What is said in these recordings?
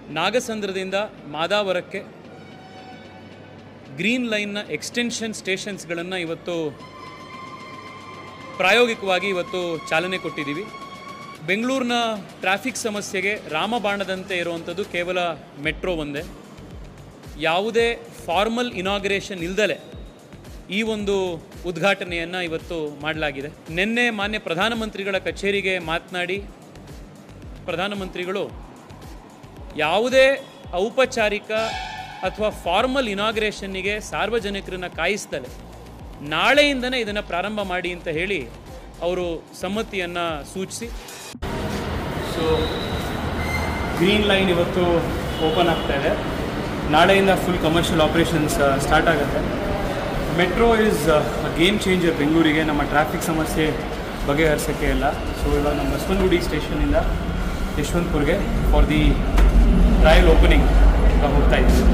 ನಾಗಸಂದ್ರದಿಂದ ಮಾದಾವರಕ್ಕೆ green ಲೈನ್ನ extension ಸ್ಟೇಷನ್ಸ್ಗಳನ್ನು ಇವತ್ತು ಪ್ರಾಯೋಗಿಕವಾಗಿ ಇವತ್ತು ಚಾಲನೆ ಕೊಟ್ಟಿದ್ದೀವಿ ಬೆಂಗಳೂರಿನ ಟ್ರಾಫಿಕ್ ಸಮಸ್ಯೆಗೆ ರಾಮಬಾಣದಂತೆ ಇರುವಂಥದ್ದು ಕೇವಲ ಮೆಟ್ರೋ ಒಂದೇ ಯಾವುದೇ ಫಾರ್ಮಲ್ ಇನಾಗ್ರೇಷನ್ ಇಲ್ದಲೆ ಈ ಒಂದು ಉದ್ಘಾಟನೆಯನ್ನು ಇವತ್ತು ಮಾಡಲಾಗಿದೆ ನಿನ್ನೆ ಮಾನ್ಯ ಪ್ರಧಾನಮಂತ್ರಿಗಳ ಕಚೇರಿಗೆ ಮಾತನಾಡಿ ಪ್ರಧಾನಮಂತ್ರಿಗಳು ಯಾವುದೇ ಔಪಚಾರಿಕ ಅಥವಾ ಫಾರ್ಮಲ್ ಇನಾಗ್ರೇಷನ್ನಿಗೆ ಸಾರ್ವಜನಿಕರನ್ನ ಕಾಯಿಸ್ದಲೆ ನಾಳೆಯಿಂದನೇ ಇದನ್ನು ಪ್ರಾರಂಭ ಮಾಡಿ ಅಂತ ಹೇಳಿ ಅವರು ಸಮ್ಮತಿಯನ್ನು ಸೂಚಿಸಿ ಸೊ ಗ್ರೀನ್ ಲೈನ್ ಇವತ್ತು ಓಪನ್ ಆಗ್ತಾ ಇದೆ ನಾಳೆಯಿಂದ ಫುಲ್ ಕಮರ್ಷಿಯಲ್ ಆಪ್ರೇಷನ್ಸ್ ಸ್ಟಾರ್ಟ್ ಆಗುತ್ತೆ ಮೆಟ್ರೋ ಈಸ್ ಗೇಮ್ ಚೇಂಜರ್ ಬೆಂಗಳೂರಿಗೆ ನಮ್ಮ ಟ್ರಾಫಿಕ್ ಸಮಸ್ಯೆ ಬಗೆಹರಿಸೋಕ್ಕೆ ಇಲ್ಲ ಸೊ ಇವಾಗ ನಮ್ಮ ಬಸವನಗುಡಿ ಸ್ಟೇಷನಿಂದ ಯಶವಂತಪುರ್ಗೆ ಫಾರ್ ದಿ ಟ್ರಯಲ್ ಓಪನಿಂಗ್ ಹೋಗ್ತಾ ಇದ್ದೀವಿ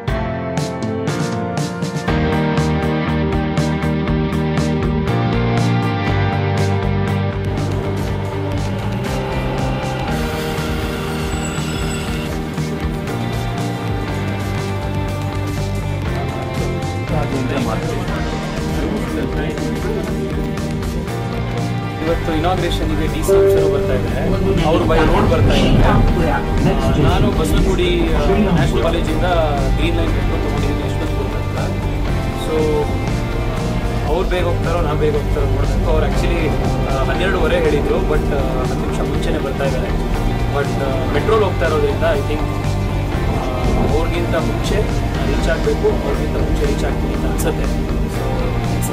ಇವತ್ತು ಇನಾಗ್ರೇಷನ್ಗೆ ಡಿ ಸಿ ಆಫೀಸರು ಬರ್ತಾ ಇದ್ದಾರೆ ಅವರು ಬೈ ರೋಡ್ ಬರ್ತಾ ಇದ್ದಾರೆ ಆ, ನಾನು ಬಸವನಗುಡಿ ನ್ಯಾಷನಲ್ ಕಾಲೇಜಿಂದ ಗ್ರೀನ್ ಲೈನ್ ಮೆಟ್ರೋ ತೊಗೊಂಡಿದ್ದೀನಿ ಯಶವಂತಪುರ ಹತ್ರ ಸೊ ಅವ್ರು ಬೇಗ ಹೋಗ್ತಾರೋ ನಾನು ಬೇಗ ಹೋಗ್ತಾರೋ ನೋಡಬೇಕು ಅವ್ರು ಆ್ಯಕ್ಚುಲಿ ಹನ್ನೆರಡುವರೆ ಹೇಳಿದರು ಬಟ್ ಹತ್ತು ನಿಮಿಷ ಮುಂಚೆನೇ ಬರ್ತಾ ಇದ್ದಾರೆ ಬಟ್ ಮೆಟ್ರೋಲ್ ಹೋಗ್ತಾ ಇರೋದ್ರಿಂದ ಐ ಥಿಂಕ್ ಅವ್ರಿಗಿಂತ ಮುಂಚೆ ರೀಚ್ ಆಗಬೇಕು ಅವ್ರಿಗಿಂತ ಮುಂಚೆ ರೀಚ್ ಆಗ್ತೀನಿ ಅಂತ ಅನ್ಸುತ್ತೆ ಸೊ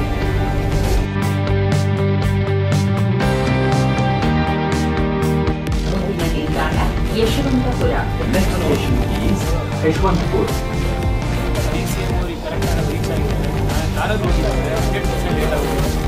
ನಿಲ್ದಾಣ Yeshwantpur Next station is Yeshwantpur. D C M ಅವ್ರಿಗೆ ಕರೆಕ್ಟಾಗಿ ರೀಚ್ ಆಗಿದ್ದಾರೆ ಕಾರಲ್ಲಿ ಹೋಗಿದ್ದಾರೆ ಹಂಡ್ರೆಡ್ ಪರ್ಸೆಂಟ್ ಲೇಟ್ ಆಗುತ್ತೆ